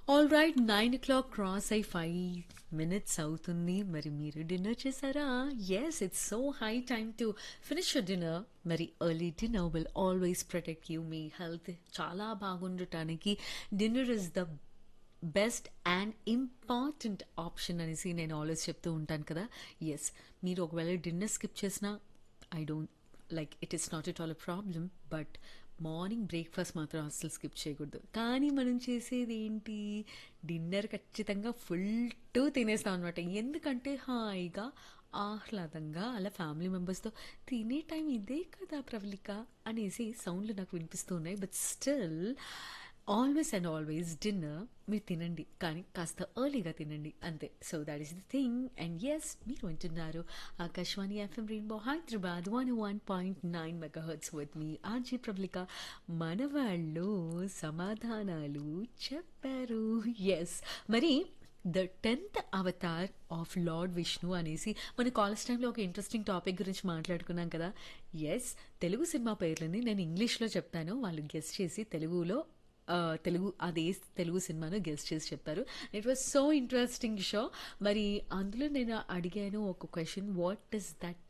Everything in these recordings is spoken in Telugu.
all right nine o'clock cross అయి ఫైవ్ మినిట్స్ అవుతుంది మరి మీరు డిన్నర్ చేశారా yes it's so high time to finish your dinner మరి early dinner will always protect you మీ హెల్త్ చాలా బాగుండటానికి dinner is the best and important option అనేసి నేను ఆల్వేస్ చెప్తూ ఉంటాను కదా ఎస్ మీరు ఒకవేళ డిన్నర్ స్కిప్ చేసినా I don't like it is not at all a problem but morning breakfast మాత్రం అస్సలు స్కిప్ చేయకూడదు కానీ మనం చేసేది ఏంటి డిన్నర్ ఖచ్చితంగా ఫుల్ టు తినేస్తాం అనమాట ఎందుకంటే హాయిగా ఆహ్లాదంగా అలా ఫ్యామిలీ మెంబర్స్తో తినే టైం ఇదే కదా ప్రవళిక అనేసి సౌండ్లు నాకు వినిపిస్తూ ఉన్నాయి but still always and always dinner మీరు తినండి కానీ కాస్త ఎర్లీగా తినండి అంతే so that is the thing and yes మీరు వింటున్నారు Akashvani FM rainbow Hyderabad one one point nine mega hertz with మీ ఆర్జీ ప్రబ్లిక మన వాళ్ళు సమాధానాలు చెప్పారు ఎస్ మరి the tenth avatar of lord Vishnu అనేసి మన కాలేజ్ టైంలో ఒక ఇంట్రెస్టింగ్ టాపిక్ గురించి మాట్లాడుకున్నాం కదా ఎస్ తెలుగు సినిమా పేర్లని నేను ఇంగ్లీష్లో చెప్తాను వాళ్ళు గెస్ట్ చేసి తెలుగులో ఆ, తెలుగు అదే తెలుగు సినిమాను గెస్ట్ చేసి చెప్పారు it was so interesting show మరి అందులో నేను అడిగాను ఒక question what is that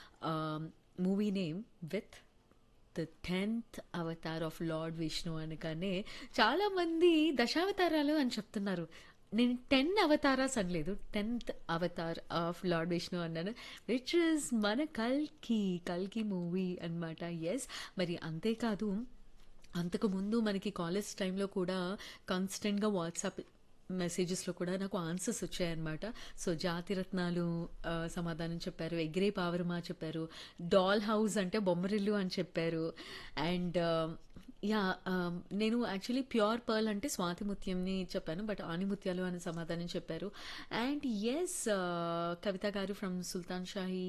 movie name with the tenth avatar of lord Vishnu అనగానే చాలామంది దశావతారాలు అని చెప్తున్నారు నేను టెన్ అవతారాస్ అనలేదు tenth avatar of lord Vishnu అన్నాను విచ్ ఇస్ మన కల్కి కల్కి మూవీ అన్నమాట ఎస్ మరి అంతేకాదు అంతకుముందు మనకి కాలేజ్ టైంలో కూడా కాన్స్టెంట్గా వాట్సాప్ మెసేజెస్లో కూడా నాకు ఆన్సర్స్ వచ్చాయన్నమాట సో జాతిరత్నాలు ఆ, సమాధానం చెప్పారు ఎగ్రే పావరమా చెప్పారు డాల్ హౌస్ అంటే బొమ్మరిల్లు అని చెప్పారు అండ్ యా నేను యాక్చువల్లీ ప్యూర్ పర్ల్ అంటే స్వాతి ముత్యంని చెప్పాను బట్ ఆనిముత్యాలు అని సమాధానం చెప్పారు and yes Kavitha garu from Sultan Shahi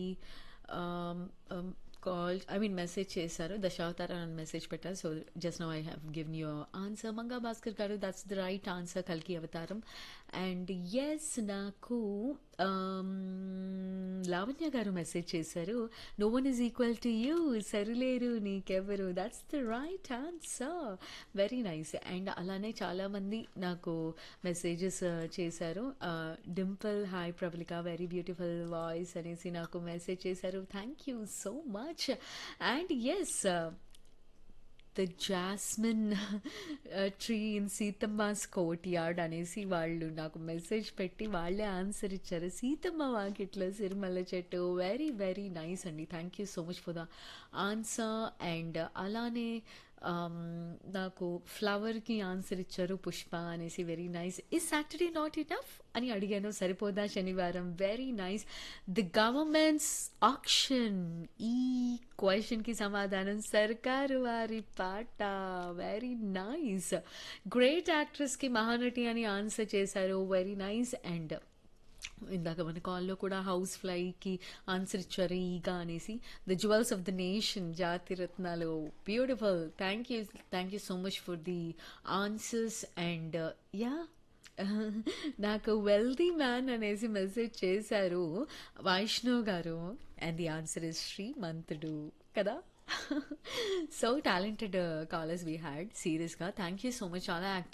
call I mean message చేశారు దశావతార అని మెసేజ్ పెట్టారు so just now I have given your answer Manga Bhaskar garu that's the right answer కల్కి అవతారం అండ్ ఎస్ నాకు um, లావణ్య గారు మెసేజ్ చేశారు no one is equal to you Sarileru Neekevvaru that's the right answer very nice and అలానే చాలామంది నాకు మెసేజెస్ చేశారు Dimple hi Prabalika very beautiful voice అనేసి నాకు మెసేజ్ చేశారు thank you so much and yes the jasmine tree in Seethamma's courtyard అనేసి వాళ్ళు నాకు మెసేజ్ పెట్టి వాళ్ళే ఆన్సర్ ఇచ్చారు సీతమ్మ వాకిట్లో సిరిమల్ల చెట్టు వెరీ వెరీ నైస్ అండి thank you so much for the answer and అలానే um, నాకు ఫ్లవర్కి ఆన్సర్ ఇచ్చారు పుష్ప అనేసి వెరీ నైస్ ఈ సాటర్డే నాట్ ఇనఫ్ అని అడిగాను Saripodhaa Sanivaaram very nice the government's action ఈ క్వశ్చన్కి సమాధానం Sarkaru Vaari Paata very nice great యాక్ట్రెస్కి మహానటి అని ఆన్సర్ చేశారు వెరీ నైస్ అండ్ ఇందాక మన కాల్లో కూడా హౌస్ ఫ్లైకి ఆన్సర్ ఇచ్చారు ఈగా అనేసి the jewels of the nation Jathi Ratnalu beautiful thank you thank you so much for the answers and yeah నాకు వెల్దీ మ్యాన్ అనేసి మెసేజ్ చేశారు Vaishnav garu and the answer is Srimanthudu కదా so talented callers we had సీరియస్గా థ్యాంక్ యూ సో మచ్ చాలా యాక్టివ్